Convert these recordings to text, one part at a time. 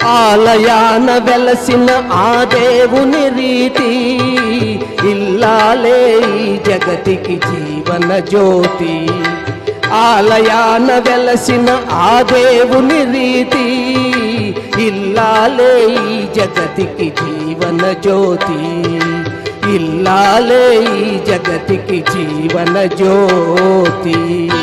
ఆలయాన వెలసిన ఆ దేవుని రీతి ఇల్లాలే ఈ జగతికి జీవన జ్యోతి ఆలయాన వెలసిన ఆ దేవుని రీతి ఇల్లాలే ఈ జగతికి జీవన జ్యోతి ఇల్లాలే ఈ జగతికి జీవన జ్యోతి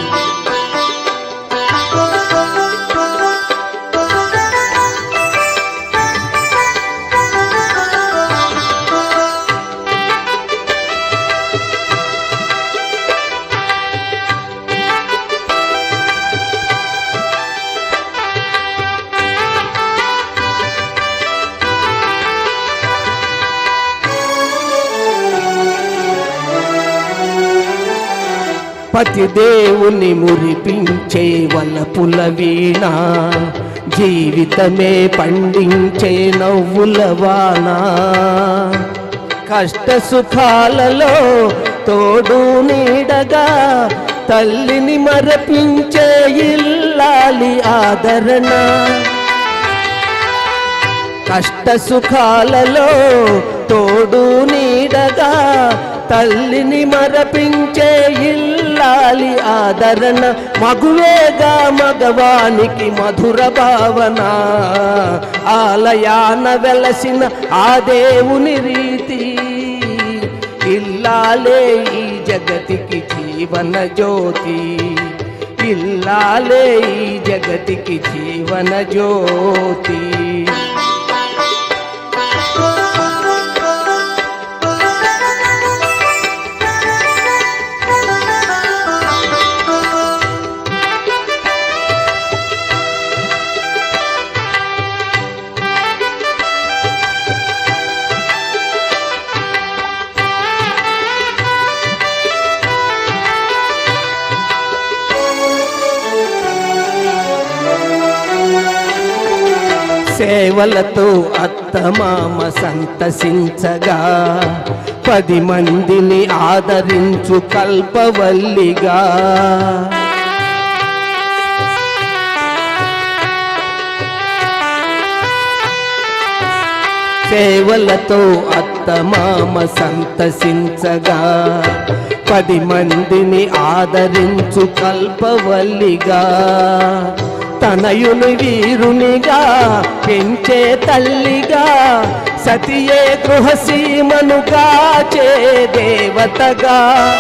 పతి దేవుని మురిపించే వలపుల వీణ జీవితమే పండించే నవ్వుల వాన కష్ట సుఖాలలో తోడు నీడగా తల్లిని మరపించే ఇల్లాలి ఆదరణ కష్ట సుఖాలలో తోడు నీడగా తల్లిని మరపించే ఇల్లాలి ఆదరణ మగువేగా మగవానికి మధుర భావన ఆలయాన వెలసిన ఆ దేవుని రీతి ఇల్లాలే ఈ జగతికి జీవన జ్యోతి ఇల్లాలే ఈ జగతికి జీవన జ్యోతి సేవలతో అత్తమామ సంతసించగా పది మందిని ఆదరించు కల్పవల్లిగా సేవలతో అత్తమామ సంతసించగా పది మందిని ఆదరించు కల్పవల్లిగా తనయుని వీరునిగా పెంచే తల్లిగా సతియే గృహసీమను కాచే దేవతగా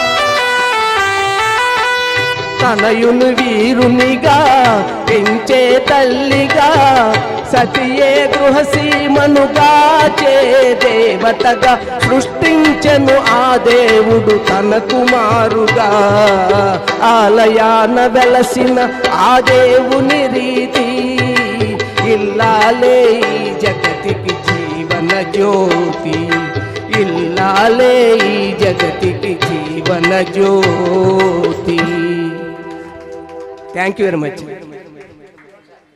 తనయును వీరునిగా పెంచే తల్లిగా సతియే గృహసీమను గాచే దేవతగా సృష్టించెను ఆ దేవుడు తన కుమారుగా ఆలయాన వెలసిన ఆ దేవుని రీతి ఇల్లాలే ఈ జగతికి జీవన జ్యోతి ఇల్లాలే ఈ జగతికి జీవన జ్యోతి థ్యాంక్ యూ వెరీ మచ్